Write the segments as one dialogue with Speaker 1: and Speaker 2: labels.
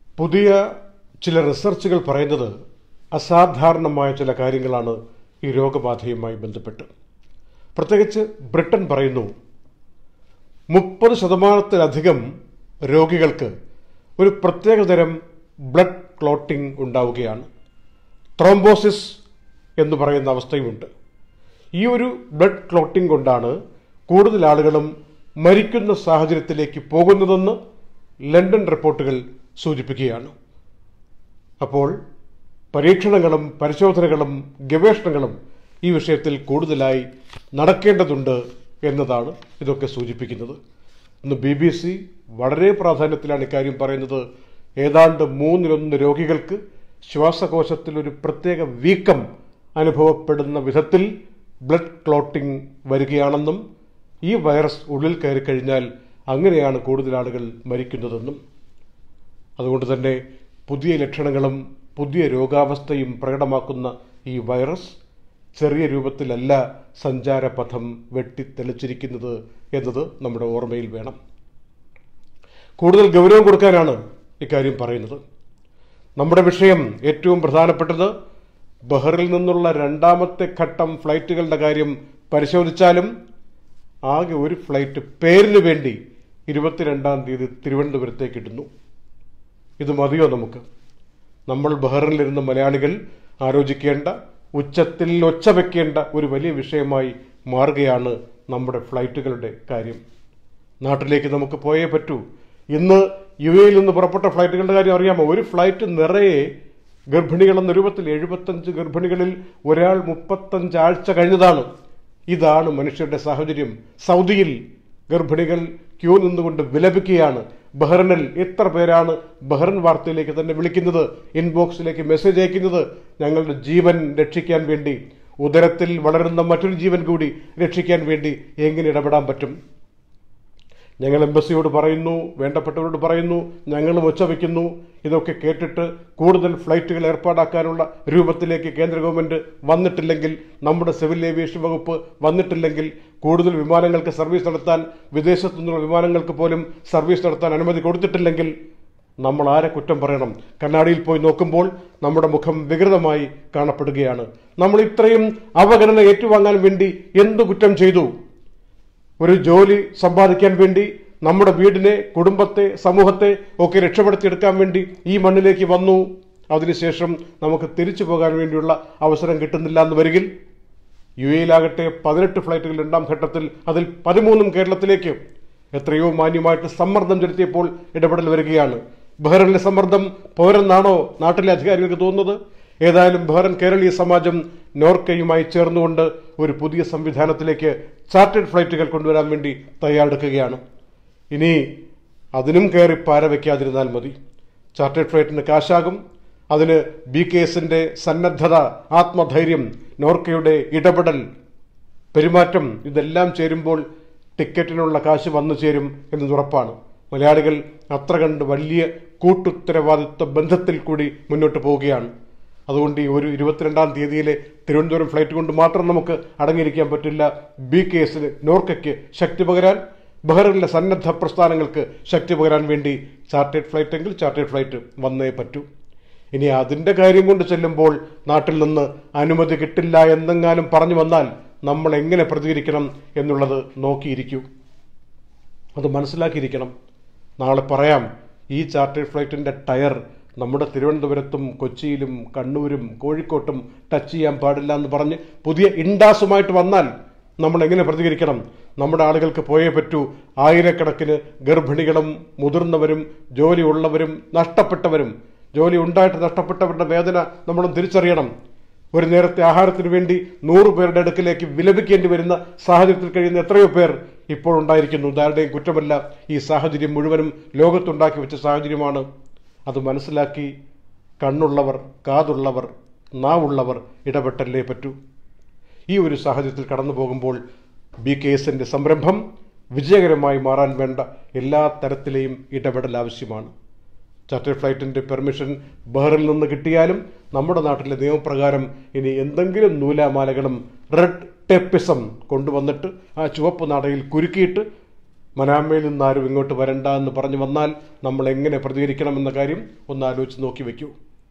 Speaker 1: പുതിയ ചില റിസർച്ചുകൾ പറയുന്നത് അസാധാരണമായ ചില കാര്യങ്ങളാണ് ഈ രോഗബാധയുമായി ബന്ധപ്പെട്ട് പ്രത്യേകിച്ച് ബ്രിട്ടൻ പറയുന്നു മുപ്പത് ശതമാനത്തിലധികം രോഗികൾക്ക് ഒരു പ്രത്യേകതരം ബ്ലഡ് ക്ലോട്ടിംഗ് ഉണ്ടാവുകയാണ് ത്രോംബോസിസ് എന്ന് പറയുന്ന അവസ്ഥയുമുണ്ട് ഈ ഒരു ബ്ലഡ് ക്ലോട്ടിംഗ് കൊണ്ടാണ് കൂടുതൽ ആളുകളും മരിക്കുന്ന സാഹചര്യത്തിലേക്ക് പോകുന്നതെന്ന് ലണ്ടൻ റിപ്പോർട്ടുകൾ സൂചിപ്പിക്കുകയാണ് അപ്പോൾ പരീക്ഷണങ്ങളും പരിശോധനകളും ഗവേഷണങ്ങളും ഈ വിഷയത്തിൽ കൂടുതലായി നടക്കേണ്ടതുണ്ട് എന്നതാണ് ഇതൊക്കെ സൂചിപ്പിക്കുന്നത് ഇന്ന് ബി ബി സി വളരെ പ്രാധാന്യത്തിലാണ് ഇക്കാര്യം പറയുന്നത് ഏതാണ്ട് മൂന്നിലൊന്ന് രോഗികൾക്ക് ശ്വാസകോശത്തിൽ ഒരു പ്രത്യേക വീക്കം അനുഭവപ്പെടുന്ന വിധത്തിൽ ബ്ലഡ് ക്ലോട്ടിംഗ് വരികയാണെന്നും ഈ വൈറസ് ഉള്ളിൽ കയറി കഴിഞ്ഞാൽ അങ്ങനെയാണ് കൂടുതൽ ആളുകൾ മരിക്കുന്നതെന്നും അതുകൊണ്ട് തന്നെ പുതിയ ലക്ഷണങ്ങളും പുതിയ രോഗാവസ്ഥയും പ്രകടമാക്കുന്ന ഈ വൈറസ് ചെറിയ രൂപത്തിലല്ല സഞ്ചാരപഥം വെട്ടിത്തെളിച്ചിരിക്കുന്നത് എന്നത് നമ്മുടെ ഓർമ്മയിൽ വേണം കൂടുതൽ ഗൗരവം കൊടുക്കാനാണ് ഇക്കാര്യം പറയുന്നത് നമ്മുടെ വിഷയം ഏറ്റവും പ്രധാനപ്പെട്ടത് ബഹറിൽ നിന്നുള്ള രണ്ടാമത്തെ ഘട്ടം ഫ്ലൈറ്റുകളുടെ കാര്യം പരിശോധിച്ചാലും ആകെ ഒരു ഫ്ലൈറ്റ് പേരിന് വേണ്ടി ഇരുപത്തിരണ്ടാം തീയതി തിരുവനന്തപുരത്തേക്ക് ഇടുന്നു ഇത് മതിയോ നമുക്ക് നമ്മൾ ബഹറിനിലിരുന്ന മലയാളികൾ ആലോചിക്കേണ്ട ഉച്ചത്തിൽ ഒച്ച വെക്കേണ്ട ഒരു വലിയ വിഷയമായി മാറുകയാണ് നമ്മുടെ ഫ്ലൈറ്റുകളുടെ കാര്യം നാട്ടിലേക്ക് നമുക്ക് പോയേ പറ്റൂ ഇന്ന് യു എയിൽ നിന്ന് പുറപ്പെട്ട ഫ്ലൈറ്റുകളുടെ കാര്യം അറിയാമോ ഒരു ഫ്ലൈറ്റ് നിറയെ ഗർഭിണികളെന്ന രൂപത്തിൽ എഴുപത്തഞ്ച് ഗർഭിണികളിൽ ഒരാൾ മുപ്പത്തഞ്ച് ആഴ്ച കഴിഞ്ഞതാണ് ഇതാണ് മനുഷ്യരുടെ സാഹചര്യം സൗദിയിൽ ഗർഭിണികൾ ക്യൂ നിന്നുകൊണ്ട് വിലപിക്കുകയാണ് ബഹ്റിനിൽ എത്ര പേരാണ് ബഹ്റിൻ വാർത്തയിലേക്ക് തന്നെ വിളിക്കുന്നത് ഇൻബോക്സിലേക്ക് മെസ്സേജ് അയക്കുന്നത് ഞങ്ങളുടെ ജീവൻ രക്ഷിക്കാൻ വേണ്ടി ഉദരത്തിൽ വളരുന്ന മറ്റൊരു ജീവൻ കൂടി രക്ഷിക്കാൻ വേണ്ടി എങ്ങനെ ഇടപെടാൻ പറ്റും ഞങ്ങൾ എംബസിയോട് പറയുന്നു വേണ്ടപ്പെട്ടവരോട് പറയുന്നു ഞങ്ങളും ഒച്ച വയ്ക്കുന്നു ഇതൊക്കെ കേട്ടിട്ട് കൂടുതൽ ഫ്ലൈറ്റുകൾ ഏർപ്പാടാക്കാനുള്ള രൂപത്തിലേക്ക് കേന്ദ്ര ഗവൺമെന്റ് വന്നിട്ടില്ലെങ്കിൽ നമ്മുടെ സിവിൽ ഏവിയേഷൻ വകുപ്പ് വന്നിട്ടില്ലെങ്കിൽ കൂടുതൽ വിമാനങ്ങൾക്ക് സർവീസ് നടത്താൻ വിദേശത്തു നിന്നുള്ള വിമാനങ്ങൾക്ക് പോലും സർവീസ് നടത്താൻ അനുമതി കൊടുത്തിട്ടില്ലെങ്കിൽ നമ്മൾ ആരെ കുറ്റം പറയണം കണ്ണാടിയിൽ പോയി നോക്കുമ്പോൾ നമ്മുടെ മുഖം വികൃതമായി കാണപ്പെടുകയാണ് നമ്മൾ ഇത്രയും അവഗണന ഏറ്റുവാങ്ങാൻ വേണ്ടി എന്തു കുറ്റം ചെയ്തു ഒരു ജോലി സമ്പാദിക്കാൻ വേണ്ടി നമ്മുടെ വീടിനെ കുടുംബത്തെ സമൂഹത്തെ ഒക്കെ രക്ഷപ്പെടുത്തിയെടുക്കാൻ വേണ്ടി ഈ മണ്ണിലേക്ക് വന്നു അതിനുശേഷം നമുക്ക് തിരിച്ചു പോകാൻ വേണ്ടിയുള്ള അവസരം കിട്ടുന്നില്ല എന്ന് വരികിൽ യു എയിലാകട്ടെ പതിനെട്ട് ഫ്ലൈറ്റുകൾ രണ്ടാം ഘട്ടത്തിൽ അതിൽ പതിമൂന്നും കേരളത്തിലേക്ക് എത്രയോ മാന്യമായിട്ട് സമ്മർദ്ദം ചെലുത്തിയപ്പോൾ ഇടപെടൽ വരികയാണ് ബഹ്റിനിലെ സമ്മർദ്ദം പോരെന്നാണോ നാട്ടിലെ അധികാരികൾക്ക് തോന്നുന്നത് ഏതായാലും ബഹ്റൻ കേരളീയ സമാജം നോർക്കയുമായി ചേർന്നുകൊണ്ട് ഒരു പുതിയ സംവിധാനത്തിലേക്ക് ചാർട്ടേഡ് ഫ്ലൈറ്റുകൾ കൊണ്ടുവരാൻ വേണ്ടി തയ്യാറെടുക്കുകയാണ് ഇനി അതിനും കയറി പാര വയ്ക്കാതിരുന്നാൽ മതി ചാർട്ടേഡ് ഫ്ലൈറ്റിന് കാശാകും അതിന് ബി കെ എസിന്റെ സന്നദ്ധത ആത്മധൈര്യം നോർക്കയുടെ ഇടപെടൽ പെരുമാറ്റം ഇതെല്ലാം ചേരുമ്പോൾ ടിക്കറ്റിനുള്ള കാശ് വന്നു ചേരും എന്നത് ഉറപ്പാണ് മലയാളികൾ അത്ര കണ്ട് വലിയ കൂട്ടുത്തരവാദിത്വ ബന്ധത്തിൽ കൂടി മുന്നോട്ട് പോവുകയാണ് അതുകൊണ്ട് ഈ ഒരു ഇരുപത്തിരണ്ടാം തീയതിയിലെ തിരുവനന്തപുരം ഫ്ലൈറ്റ് കൊണ്ട് മാത്രം നമുക്ക് അടങ്ങിയിരിക്കാൻ പറ്റില്ല ബി കെ എസിന് നോർക്കയ്ക്ക് ശക്തി പകരാൻ ബഹ്റിനിലെ സന്നദ്ധ പ്രസ്ഥാനങ്ങൾക്ക് ശക്തി പകരാൻ വേണ്ടി ചാർട്ടേഡ് ഫ്ലൈറ്റ് എങ്കിൽ ചാർട്ടേഡ് ഫ്ലൈറ്റ് വന്നേ പറ്റൂ ഇനി അതിന്റെ കാര്യം കൊണ്ട് ചെല്ലുമ്പോൾ നാട്ടിൽ നിന്ന് അനുമതി കിട്ടില്ല എന്തെങ്ങാനും പറഞ്ഞു വന്നാൽ നമ്മൾ എങ്ങനെ പ്രതികരിക്കണം എന്നുള്ളത് നോക്കിയിരിക്കൂ അത് മനസ്സിലാക്കിയിരിക്കണം നാളെ പറയാം ഈ ചാർട്ടേഡ് ഫ്ലൈറ്റിന്റെ ടയർ നമ്മുടെ തിരുവനന്തപുരത്തും കൊച്ചിയിലും കണ്ണൂരും കോഴിക്കോട്ടും ടച്ച് ചെയ്യാൻ പാടില്ല എന്ന് പറഞ്ഞ് പുതിയ ഇൻഡാസുമായിട്ട് വന്നാൽ നമ്മൾ എങ്ങനെ പ്രതികരിക്കണം നമ്മുടെ ആളുകൾക്ക് പോയേ പറ്റൂ ആയിരക്കണക്കിന് ഗർഭിണികളും മുതിർന്നവരും ജോലിയുള്ളവരും നഷ്ടപ്പെട്ടവരും ജോലി ഉണ്ടായിട്ട് നഷ്ടപ്പെട്ടവരുടെ വേദന നമ്മളും തിരിച്ചറിയണം ഒരു നേരത്തെ ആഹാരത്തിന് വേണ്ടി നൂറ് പേരുടെ അടുക്കിലേക്ക് വിലപിക്കേണ്ടി വരുന്ന സാഹചര്യത്തിൽ കഴിയുന്ന എത്രയോ പേർ ഇപ്പോൾ ഉണ്ടായിരിക്കുന്നു ധാരുടെയും കുറ്റമല്ല ഈ സാഹചര്യം മുഴുവനും ലോകത്തുണ്ടാക്കി വെച്ച സാഹചര്യമാണ് അത് മനസ്സിലാക്കി കണ്ണുള്ളവർ കാതുള്ളവർ നാവുള്ളവർ ഇടപെട്ടല്ലേ പറ്റൂ ഈ ഒരു സാഹചര്യത്തിൽ കടന്നു പോകുമ്പോൾ ബി കെ എസിന്റെ സംരംഭം വിജയകരമായി മാറാൻ വേണ്ട എല്ലാ തരത്തിലെയും ഇടപെടൽ ആവശ്യമാണ് ചാർട്ടർ ഫ്ലൈറ്റിന്റെ പെർമിഷൻ ബഹറിൽ നിന്ന് കിട്ടിയാലും നമ്മുടെ നാട്ടിലെ നിയമപ്രകാരം ഇനി എന്തെങ്കിലും നൂലാമാലകളും റെഡ് ടേപ്പിസം കൊണ്ടുവന്നിട്ട് ആ ചുവപ്പ് നാടയിൽ കുരുക്കിയിട്ട് മനാമയിൽ നിന്ന് ആരും ഇങ്ങോട്ട് വരണ്ട എന്ന് പറഞ്ഞു വന്നാൽ നമ്മൾ എങ്ങനെ പ്രതികരിക്കണമെന്ന കാര്യം ഒന്ന് ആലോചിച്ച് നോക്കി വയ്ക്കൂ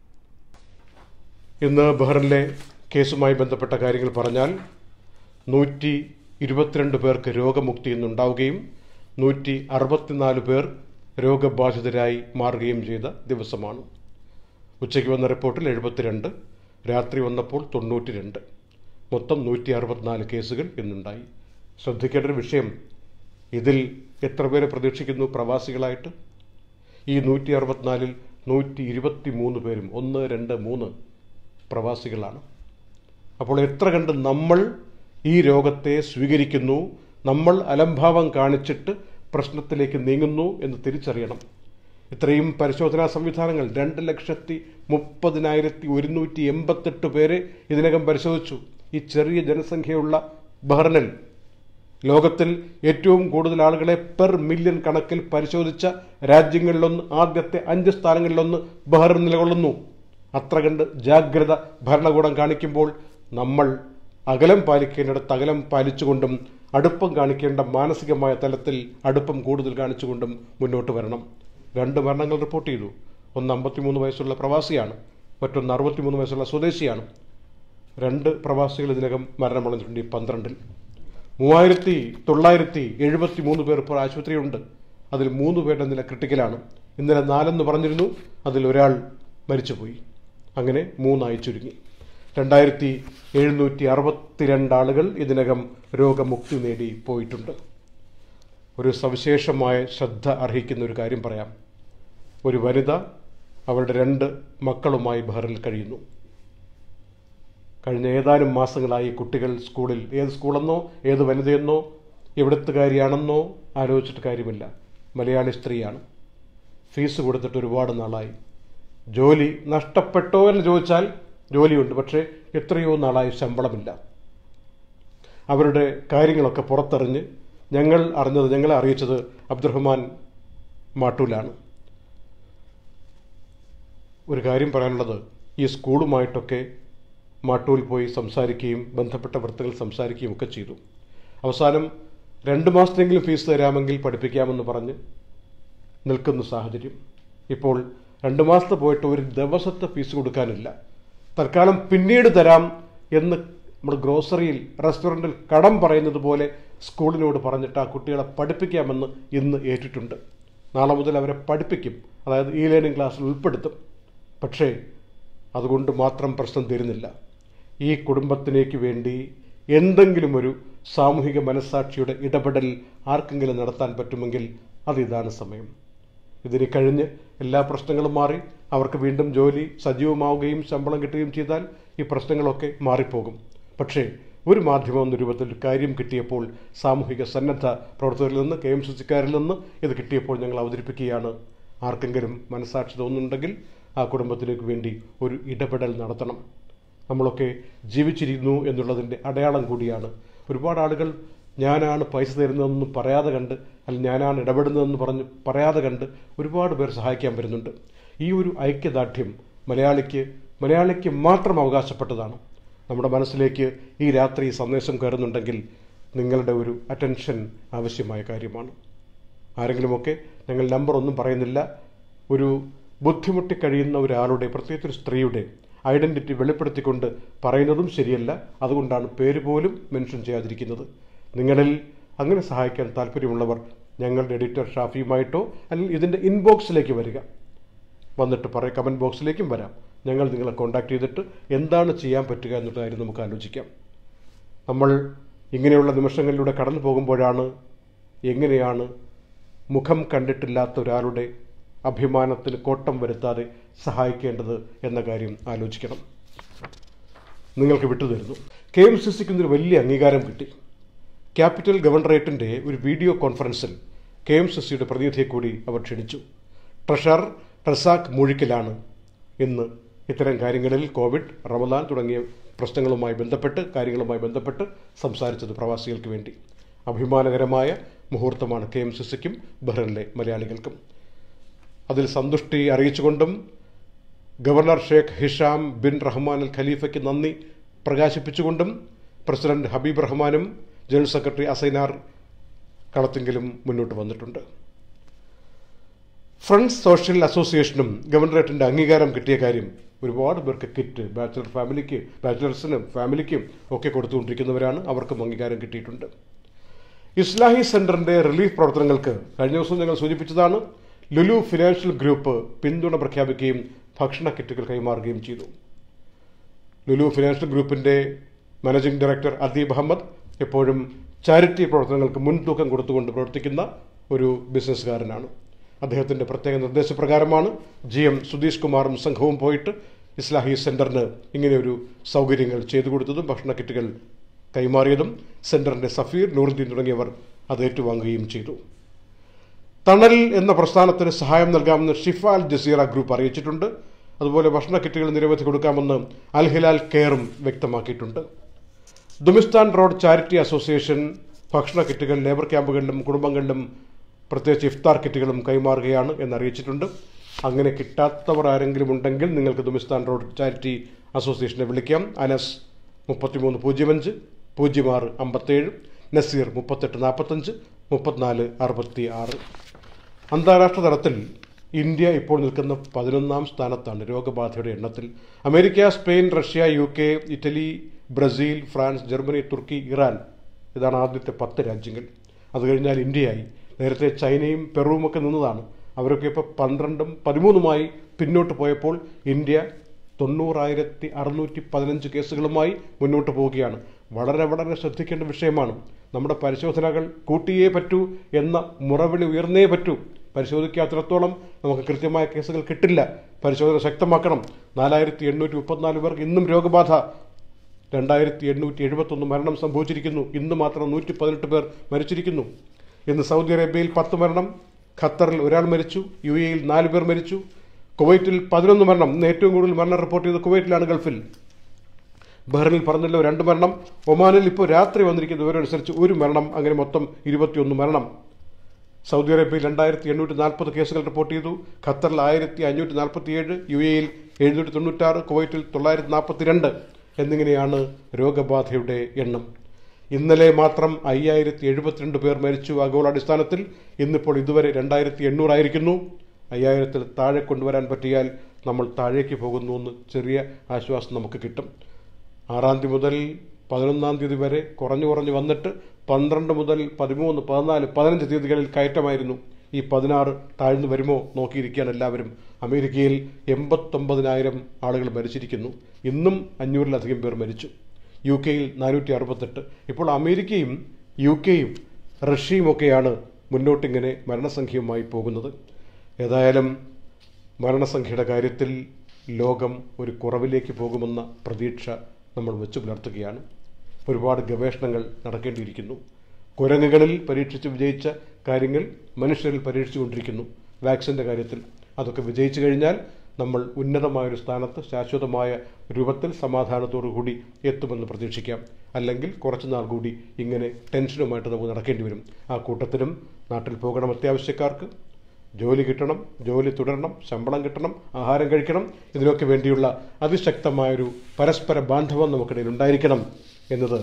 Speaker 1: ഇന്ന് ബഹ്റിനിലെ കേസുമായി ബന്ധപ്പെട്ട കാര്യങ്ങൾ പറഞ്ഞാൽ നൂറ്റി ഇരുപത്തിരണ്ട് പേർക്ക് രോഗമുക്തി ഇന്നുണ്ടാവുകയും നൂറ്റി അറുപത്തിനാല് പേർ രോഗബാധിതരായി മാറുകയും ചെയ്ത ദിവസമാണ് ഉച്ചയ്ക്ക് വന്ന റിപ്പോർട്ടിൽ എഴുപത്തിരണ്ട് രാത്രി വന്നപ്പോൾ തൊണ്ണൂറ്റി രണ്ട് മൊത്തം നൂറ്റി അറുപത്തിനാല് കേസുകൾ ഇന്നുണ്ടായി ശ്രദ്ധിക്കേണ്ട ഒരു വിഷയം ഇതിൽ എത്ര പേരെ പ്രതീക്ഷിക്കുന്നു പ്രവാസികളായിട്ട് ഈ നൂറ്റി അറുപത്തിനാലിൽ നൂറ്റി ഇരുപത്തി മൂന്ന് പേരും ഒന്ന് രണ്ട് മൂന്ന് പ്രവാസികളാണ് അപ്പോൾ എത്ര കണ്ട് നമ്മൾ ഈ രോഗത്തെ സ്വീകരിക്കുന്നു നമ്മൾ അലംഭാവം കാണിച്ചിട്ട് പ്രശ്നത്തിലേക്ക് നീങ്ങുന്നു എന്ന് തിരിച്ചറിയണം ഇത്രയും പരിശോധനാ സംവിധാനങ്ങൾ രണ്ട് ലക്ഷത്തി മുപ്പതിനായിരത്തി ഒരുന്നൂറ്റി എൺപത്തെട്ട് പേരെ ഇതിനകം പരിശോധിച്ചു ഈ ചെറിയ ജനസംഖ്യയുള്ള ബഹ്റിനിൽ ലോകത്തിൽ ഏറ്റവും കൂടുതൽ ആളുകളെ പെർ മില്യൺ കണക്കിൽ പരിശോധിച്ച രാജ്യങ്ങളിലൊന്ന് ആദ്യത്തെ അഞ്ച് സ്ഥാനങ്ങളിലൊന്ന് ബഹ്റിൻ നിലകൊള്ളുന്നു അത്ര കണ്ട് ജാഗ്രത ഭരണകൂടം കാണിക്കുമ്പോൾ നമ്മൾ അകലം പാലിക്കേണ്ടിടത്ത് അകലം പാലിച്ചുകൊണ്ടും അടുപ്പം കാണിക്കേണ്ട മാനസികമായ തലത്തിൽ അടുപ്പം കൂടുതൽ കാണിച്ചുകൊണ്ടും മുന്നോട്ട് വരണം രണ്ട് മരണങ്ങൾ റിപ്പോർട്ട് ചെയ്തു ഒന്ന് അമ്പത്തിമൂന്ന് വയസ്സുള്ള പ്രവാസിയാണ് മറ്റൊന്ന് അറുപത്തിമൂന്ന് വയസ്സുള്ള സ്വദേശിയാണ് രണ്ട് പ്രവാസികൾ ഇതിനകം മരണമടഞ്ഞിട്ടുണ്ട് ഈ പന്ത്രണ്ടിൽ മൂവായിരത്തി തൊള്ളായിരത്തി എഴുപത്തി മൂന്ന് പേർ ഇപ്പോൾ ആശുപത്രിയുണ്ട് അതിൽ മൂന്ന് പേരുടെ നില ക്രിട്ടിക്കലാണ് ഇന്നലെ നാലെന്ന് പറഞ്ഞിരുന്നു അതിൽ ഒരാൾ മരിച്ചുപോയി അങ്ങനെ മൂന്നായി ചുരുങ്ങി രണ്ടായിരത്തി എഴുന്നൂറ്റി അറുപത്തിരണ്ട് ആളുകൾ ഇതിനകം രോഗമുക്തി നേടി പോയിട്ടുണ്ട് ഒരു സവിശേഷമായ ശ്രദ്ധ അർഹിക്കുന്ന ഒരു കാര്യം പറയാം ഒരു വനിത അവരുടെ രണ്ട് മക്കളുമായി ബഹറിൽ കഴിയുന്നു കഴിഞ്ഞ ഏതാനും മാസങ്ങളായി കുട്ടികൾ സ്കൂളിൽ ഏത് സ്കൂളെന്നോ ഏത് വനിതയെന്നോ എവിടത്തുകാരിയാണെന്നോ ആലോചിച്ചിട്ട് കാര്യമില്ല മലയാളി സ്ത്രീയാണ് ഫീസ് കൊടുത്തിട്ട് ഒരുപാട് നാളായി ജോലി നഷ്ടപ്പെട്ടോ എന്ന് ചോദിച്ചാൽ ജോലിയുണ്ട് പക്ഷേ എത്രയോ നാളായി ശമ്പളമില്ല അവരുടെ കാര്യങ്ങളൊക്കെ പുറത്തറിഞ്ഞ് ഞങ്ങൾ അറിഞ്ഞത് ഞങ്ങളെ അറിയിച്ചത് അബ്ദുറഹ്മാൻ മാട്ടൂലാണ് ഒരു കാര്യം പറയാനുള്ളത് ഈ സ്കൂളുമായിട്ടൊക്കെ മാട്ടൂൽ പോയി സംസാരിക്കുകയും ബന്ധപ്പെട്ട വൃത്തകൾ സംസാരിക്കുകയും ഒക്കെ ചെയ്തു അവസാനം രണ്ട് മാസത്തെങ്കിലും ഫീസ് തരാമെങ്കിൽ പഠിപ്പിക്കാമെന്ന് പറഞ്ഞ് നിൽക്കുന്ന സാഹചര്യം ഇപ്പോൾ രണ്ട് മാസത്തെ പോയിട്ട് ഒരു ദിവസത്തെ ഫീസ് കൊടുക്കാനില്ല തൽക്കാലം പിന്നീട് തരാം എന്ന് നമ്മൾ ഗ്രോസറിയിൽ റെസ്റ്റോറൻറ്റിൽ കടം പറയുന്നത് പോലെ സ്കൂളിനോട് പറഞ്ഞിട്ട് ആ കുട്ടികളെ പഠിപ്പിക്കാമെന്ന് ഇന്ന് ഏറ്റിട്ടുണ്ട് നാളെ മുതൽ അവരെ പഠിപ്പിക്കും അതായത് ഇ ലേണിംഗ് ക്ലാസ്സിൽ ഉൾപ്പെടുത്തും പക്ഷേ അതുകൊണ്ട് മാത്രം പ്രശ്നം തീരുന്നില്ല ഈ കുടുംബത്തിലേക്ക് വേണ്ടി എന്തെങ്കിലും ഒരു സാമൂഹിക മനസ്സാക്ഷിയുടെ ഇടപെടൽ ആർക്കെങ്കിലും നടത്താൻ പറ്റുമെങ്കിൽ അത് ഇതാണ് സമയം ഇതിന് കഴിഞ്ഞ് എല്ലാ പ്രശ്നങ്ങളും മാറി അവർക്ക് വീണ്ടും ജോലി സജീവമാവുകയും ശമ്പളം കിട്ടുകയും ചെയ്താൽ ഈ പ്രശ്നങ്ങളൊക്കെ മാറിപ്പോകും പക്ഷേ ഒരു മാധ്യമം എന്ന രൂപത്തിൽ ഒരു കാര്യം കിട്ടിയപ്പോൾ സാമൂഹിക സന്നദ്ധ പ്രവർത്തകരിൽ നിന്ന് കെ എം സിക്കാരിൽ നിന്ന് ഇത് കിട്ടിയപ്പോൾ ഞങ്ങൾ അവതരിപ്പിക്കുകയാണ് ആർക്കെങ്കിലും മനസ്സാക്ഷി തോന്നുന്നുണ്ടെങ്കിൽ ആ കുടുംബത്തിലേക്ക് വേണ്ടി ഒരു ഇടപെടൽ നടത്തണം നമ്മളൊക്കെ ജീവിച്ചിരിക്കുന്നു എന്നുള്ളതിൻ്റെ അടയാളം കൂടിയാണ് ഒരുപാട് ആളുകൾ ഞാനാണ് പൈസ തരുന്നതെന്ന് പറയാതെ കണ്ട് അല്ലെങ്കിൽ ഞാനാണ് ഇടപെടുന്നതെന്ന് പറഞ്ഞ് പറയാതെ കണ്ട് ഒരുപാട് പേർ സഹായിക്കാൻ വരുന്നുണ്ട് ഈ ഒരു ഐക്യദാർഢ്യം മലയാളിക്ക് മലയാളിക്ക് മാത്രം അവകാശപ്പെട്ടതാണ് നമ്മുടെ മനസ്സിലേക്ക് ഈ രാത്രി സന്ദേശം കയറുന്നുണ്ടെങ്കിൽ നിങ്ങളുടെ ഒരു അറ്റൻഷൻ ആവശ്യമായ കാര്യമാണ് ആരെങ്കിലുമൊക്കെ ഞങ്ങൾ നമ്പർ ഒന്നും പറയുന്നില്ല ഒരു ബുദ്ധിമുട്ടി കഴിയുന്ന ഒരാളുടെ പ്രത്യേകിച്ച് ഒരു സ്ത്രീയുടെ ഐഡൻറ്റിറ്റി വെളിപ്പെടുത്തിക്കൊണ്ട് പറയുന്നതും ശരിയല്ല അതുകൊണ്ടാണ് പേര് പോലും മെൻഷൻ ചെയ്യാതിരിക്കുന്നത് നിങ്ങളിൽ അങ്ങനെ സഹായിക്കാൻ താല്പര്യമുള്ളവർ ഞങ്ങളുടെ എഡിറ്റർ ഷാഫിയുമായിട്ടോ അല്ലെങ്കിൽ ഇതിൻ്റെ ഇൻബോക്സിലേക്ക് വരിക വന്നിട്ട് പറയും കമൻറ്റ് ബോക്സിലേക്കും വരാം ഞങ്ങൾ നിങ്ങളെ കോൺടാക്ട് ചെയ്തിട്ട് എന്താണ് ചെയ്യാൻ പറ്റുക എന്നുള്ള കാര്യം നമുക്ക് ആലോചിക്കാം നമ്മൾ ഇങ്ങനെയുള്ള നിമിഷങ്ങളിലൂടെ കടന്നു പോകുമ്പോഴാണ് എങ്ങനെയാണ് മുഖം കണ്ടിട്ടില്ലാത്ത ഒരാളുടെ അഭിമാനത്തിന് കോട്ടം വരുത്താതെ സഹായിക്കേണ്ടത് എന്ന കാര്യം ആലോചിക്കണം നിങ്ങൾക്ക് വിട്ടുതരുന്നു കെ എം സി സിക്ക് ഒരു വലിയ അംഗീകാരം കിട്ടി ക്യാപിറ്റൽ ഗവർണറേറ്റിൻ്റെ ഒരു വീഡിയോ കോൺഫറൻസിൽ കെ എം സി സിയുടെ പ്രതിനിധിയെ കൂടി അവർ ക്ഷണിച്ചു ട്രഷറർ റസാഖ് മൂഴിക്കലാണ് ഇന്ന് ഇത്തരം കാര്യങ്ങളിൽ കോവിഡ് റമദാൻ തുടങ്ങിയ പ്രശ്നങ്ങളുമായി ബന്ധപ്പെട്ട് കാര്യങ്ങളുമായി ബന്ധപ്പെട്ട് സംസാരിച്ചത് പ്രവാസികൾക്ക് വേണ്ടി അഭിമാനകരമായ മുഹൂർത്തമാണ് കെ എം സി സിക്കും ബഹ്റിനിലെ മലയാളികൾക്കും അതിൽ സന്തുഷ്ടി അറിയിച്ചുകൊണ്ടും governor Sheikh Hisham bin Rahman Al ഖലീഫയ്ക്ക് നന്ദി പ്രകാശിപ്പിച്ചുകൊണ്ടും പ്രസിഡന്റ് ഹബീബ് റഹ്മാനും ജനറൽ സെക്രട്ടറി അസൈനാർ കളത്തെങ്കിലും മുന്നോട്ട് വന്നിട്ടുണ്ട് ഫ്രണ്ട്സ് സോഷ്യൽ അസോസിയേഷനും ഗവർണറേറ്റിൻ്റെ അംഗീകാരം കിട്ടിയ കാര്യം ഒരുപാട് പേർക്ക് കിറ്റ് ബാച്ചിലർ ഫാമിലിക്ക് ബാച്ചിലേഴ്സിനും ഫാമിലിക്കും ഒക്കെ കൊടുത്തുകൊണ്ടിരിക്കുന്നവരാണ് അവർക്കും അംഗീകാരം കിട്ടിയിട്ടുണ്ട് ഇസ്ലാഹി സെന്ററിന്റെ റിലീഫ് പ്രവർത്തനങ്ങൾക്ക് കഴിഞ്ഞ ദിവസം ഞങ്ങൾ സൂചിപ്പിച്ചതാണ് ലുലു ഫിനാൻഷ്യൽ ഗ്രൂപ്പ് പിന്തുണ പ്രഖ്യാപിക്കുകയും ഭക്ഷണ കിറ്റുകൾ കൈമാറുകയും ചെയ്തു ലുലു ഫിനാൻഷ്യൽ ഗ്രൂപ്പിന്റെ മാനേജിംഗ് ഡയറക്ടർ അദീബ് അഹമ്മദ് എപ്പോഴും ചാരിറ്റി പ്രവർത്തനങ്ങൾക്ക് മുൻതൂക്കം കൊടുത്തുകൊണ്ട് പ്രവർത്തിക്കുന്ന ഒരു ബിസിനസ്സുകാരനാണ് അദ്ദേഹത്തിന്റെ പ്രത്യേക നിർദ്ദേശപ്രകാരമാണ് ജി എം സുധീഷ് കുമാറും സംഘവും പോയിട്ട് ഇസ്ലാഹി സെന്ററിന് ഇങ്ങനെയൊരു സൗകര്യങ്ങൾ ചെയ്തു കൊടുത്തതും ഭക്ഷണ കിറ്റുകൾ കൈമാറിയതും സെന്ററിന്റെ സഫീർ നൂറുദ്ദീൻ തുടങ്ങിയവർ അത് ഏറ്റുവാങ്ങുകയും ചെയ്തു തണൽ എന്ന പ്രസ്ഥാനത്തിന് സഹായം നൽകാമെന്ന് ഷിഫ അൽ ജസീറ ഗ്രൂപ്പ് അറിയിച്ചിട്ടുണ്ട് അതുപോലെ ഭക്ഷണ കിറ്റുകൾ നിരവധി കൊടുക്കാമെന്ന് അൽ ഹിലാൽ കെയറും വ്യക്തമാക്കിയിട്ടുണ്ട് ദുമിസ്ഥാൻ റോഡ് ചാരിറ്റി അസോസിയേഷൻ ഭക്ഷണ കിറ്റുകൾ ലേബർ ക്യാമ്പുകളിലും കുടുംബങ്ങളിലും പ്രത്യേകിച്ച് ഇഫ്താർ കിറ്റുകളും കൈമാറുകയാണ് എന്നറിയിച്ചിട്ടുണ്ട് അങ്ങനെ കിട്ടാത്തവർ ആരെങ്കിലും ഉണ്ടെങ്കിൽ നിങ്ങൾക്ക് ദുമിസ്ഥാൻ റോഡ് ചാരിറ്റി അസോസിയേഷനെ വിളിക്കാം അനസ് മുപ്പത്തിമൂന്ന് പൂജ്യം അഞ്ച് പൂജ്യം ആറ് അമ്പത്തേഴ് നസീർ മുപ്പത്തെട്ട് നാൽപ്പത്തഞ്ച് മുപ്പത്തിനാല് അറുപത്തി ആറ് അന്താരാഷ്ട്ര തലത്തിൽ ഇന്ത്യ ഇപ്പോൾ നിൽക്കുന്ന പതിനൊന്നാം സ്ഥാനത്താണ് രോഗബാധയുടെ എണ്ണത്തിൽ America Spain Russia U K Italy Brazil France Germany Turkey Iran ഇതാണ് ആദ്യത്തെ പത്ത് രാജ്യങ്ങൾ അത് കഴിഞ്ഞാൽ ഇന്ത്യയായി നേരത്തെ ചൈനയും പെറുവും ഒക്കെ നിന്നതാണ് അവരൊക്കെ ഇപ്പോൾ പന്ത്രണ്ടും പതിമൂന്നുമായി പിന്നോട്ട് പോയപ്പോൾ ഇന്ത്യ തൊണ്ണൂറായിരത്തി അറുന്നൂറ്റി പതിനഞ്ച് കേസുകളുമായി മുന്നോട്ട് പോവുകയാണ് വളരെ വളരെ ശ്രദ്ധിക്കേണ്ട വിഷയമാണ് നമ്മുടെ പരിശോധനകൾ കൂട്ടിയേ പറ്റൂ എന്ന മുറവിളി ഉയർന്നേ പറ്റൂ പരിശോധിക്കാത്തിടത്തോളം നമുക്ക് കൃത്യമായ കേസുകൾ കിട്ടില്ല പരിശോധന ശക്തമാക്കണം നാലായിരത്തി എണ്ണൂറ്റി മുപ്പത്തിനാല് പേർക്ക് ഇന്നും രോഗബാധ രണ്ടായിരത്തി എണ്ണൂറ്റി എഴുപത്തൊന്ന് മരണം സംഭവിച്ചിരിക്കുന്നു ഇന്ന് മാത്രം നൂറ്റി പതിനെട്ട് പേർ മരിച്ചിരിക്കുന്നു ഇന്ന് സൗദി അറേബ്യയിൽ പത്ത് മരണം ഖത്തറിൽ ഒരാൾ മരിച്ചു യു എയിൽ നാല് പേർ മരിച്ചു കുവൈറ്റിൽ പതിനൊന്ന് മരണം ഇന്ന് ഏറ്റവും കൂടുതൽ മരണം റിപ്പോർട്ട് ചെയ്തത് കുവൈറ്റിലാണ് ഗൾഫിൽ ബഹ്റിനിൽ പറഞ്ഞല്ലോ രണ്ട് മരണം ഒമാനിൽ ഇപ്പോൾ രാത്രി വന്നിരിക്കുന്ന വിവരം അനുസരിച്ച് ഒരു മരണം അങ്ങനെ മൊത്തം ഇരുപത്തിയൊന്ന് മരണം സൗദി അറേബ്യയിൽ രണ്ടായിരത്തി എണ്ണൂറ്റി നാൽപ്പത് കേസുകൾ റിപ്പോർട്ട് ചെയ്തു ഖത്തറിൽ ആയിരത്തി അഞ്ഞൂറ്റി നാൽപ്പത്തിയേഴ് യു എയിൽ എഴുന്നൂറ്റി തൊണ്ണൂറ്റാറ് കുവൈറ്റിൽ തൊള്ളായിരത്തി നാൽപ്പത്തി രണ്ട് എന്നിങ്ങനെയാണ് രോഗബാധയുടെ എണ്ണം ഇന്നലെ മാത്രം അയ്യായിരത്തി എഴുപത്തിരണ്ട് പേർ മരിച്ചു ആഗോളാടിസ്ഥാനത്തിൽ ഇന്നിപ്പോൾ ഇതുവരെ രണ്ടായിരത്തി എണ്ണൂറായിരിക്കുന്നു അയ്യായിരത്തിൽ താഴെ കൊണ്ടുവരാൻ പറ്റിയാൽ നമ്മൾ താഴേക്ക് പോകുന്നു എന്ന് ചെറിയ ആശ്വാസം നമുക്ക് കിട്ടും ആറാം തീയതി മുതൽ പതിനൊന്നാം തീയതി വരെ കുറഞ്ഞു കുറഞ്ഞു വന്നിട്ട് പന്ത്രണ്ട് മുതൽ പതിമൂന്ന് പതിനാല് പതിനഞ്ച് തീയതികളിൽ കയറ്റമായിരുന്നു ഈ പതിനാറ് താഴ്ന്നു വരുമോ നോക്കിയിരിക്കാൻ എല്ലാവരും അമേരിക്കയിൽ എൺപത്തൊമ്പതിനായിരം ആളുകൾ മരിച്ചിരിക്കുന്നു ഇന്നും അഞ്ഞൂറിലധികം പേർ മരിച്ചു യു കെയിൽ നാനൂറ്റി അറുപത്തെട്ട് ഇപ്പോൾ അമേരിക്കയും യു കെയും റഷ്യയുമൊക്കെയാണ് മുന്നോട്ടിങ്ങനെ മരണസംഖ്യയുമായി പോകുന്നത് ഏതായാലും മരണസംഖ്യയുടെ കാര്യത്തിൽ ലോകം ഒരു കുറവിലേക്ക് പോകുമെന്ന പ്രതീക്ഷ നമ്മൾ വെച്ചു പുലർത്തുകയാണ് ഒരുപാട് ഗവേഷണങ്ങൾ നടക്കേണ്ടിയിരിക്കുന്നു കുരങ്ങുകളിൽ പരീക്ഷിച്ച് വിജയിച്ച കാര്യങ്ങൾ മനുഷ്യരിൽ പരീക്ഷിച്ചുകൊണ്ടിരിക്കുന്നു വാക്സിൻ്റെ കാര്യത്തിൽ അതൊക്കെ വിജയിച്ചു കഴിഞ്ഞാൽ നമ്മൾ ഉന്നതമായൊരു സ്ഥാനത്ത് ശാശ്വതമായ രൂപത്തിൽ സമാധാനത്തോടു കൂടി എത്തുമെന്ന് പ്രതീക്ഷിക്കാം അല്ലെങ്കിൽ കുറച്ച് നാൾ കൂടി ഇങ്ങനെ ടെൻഷനുമായിട്ട് നമുക്ക് നടക്കേണ്ടി വരും ആ കൂട്ടത്തിലും നാട്ടിൽ പോകണം അത്യാവശ്യക്കാർക്ക് ജോലി കിട്ടണം ജോലി തുടരണം ശമ്പളം കിട്ടണം ആഹാരം കഴിക്കണം ഇതിനൊക്കെ വേണ്ടിയുള്ള അതിശക്തമായൊരു പരസ്പര ബാന്ധവം നമുക്കിടയിൽ ഉണ്ടായിരിക്കണം എന്നത്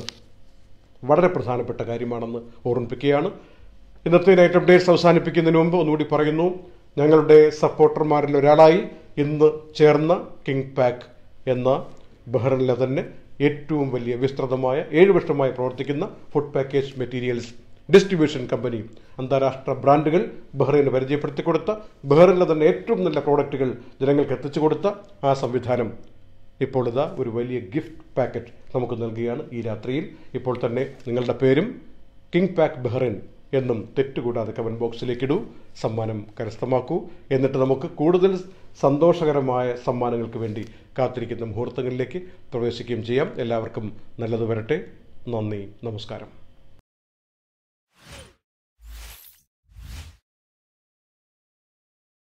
Speaker 1: വളരെ പ്രധാനപ്പെട്ട കാര്യമാണെന്ന് ഓർമ്മിപ്പിക്കുകയാണ് ഇന്നത്തെ നൈറ്റ് അപ്ഡേറ്റ്സ് അവസാനിപ്പിക്കുന്നതിന് മുമ്പ് ഒന്നുകൂടി പറയുന്നു ഞങ്ങളുടെ സപ്പോർട്ടർമാരിൽ ഒരാളായി ഇന്ന് ചേർന്ന കിങ് പാക്ക് എന്ന ബഹ്റിനിലെ തന്നെ ഏറ്റവും വലിയ വിസ്തൃതമായ ഏഴ് വർഷമായി പ്രവർത്തിക്കുന്ന food package materials distribution company അന്താരാഷ്ട്ര ബ്രാൻഡുകൾ ബഹ്റൈന് പരിചയപ്പെടുത്തി കൊടുത്ത ബഹ്റൈനിലെ തന്നെ ഏറ്റവും നല്ല പ്രോഡക്റ്റുകൾ ജനങ്ങൾക്ക് എത്തിച്ചു കൊടുത്ത ആ സംവിധാനം ഇപ്പോൾ ഇതാ ഒരു വലിയ ഗിഫ്റ്റ് പാക്കറ്റ് നമുക്ക് നൽകുകയാണ് ഈ രാത്രിയിൽ ഇപ്പോൾ തന്നെ നിങ്ങളുടെ പേരും കിങ് പാക്ക് ബഹ്റൈൻ എന്നും തെറ്റുകൂടാതെ കമൻറ്റ് ബോക്സിലേക്ക് ഇടൂ സമ്മാനം കരസ്ഥമാക്കൂ എന്നിട്ട് നമുക്ക് കൂടുതൽ സന്തോഷകരമായ സമ്മാനങ്ങൾക്ക് വേണ്ടി കാത്തിരിക്കുന്ന മുഹൂർത്തങ്ങളിലേക്ക് പ്രവേശിക്കുകയും ചെയ്യാം എല്ലാവർക്കും നല്ലത് വരട്ടെ നന്ദി നമസ്കാരം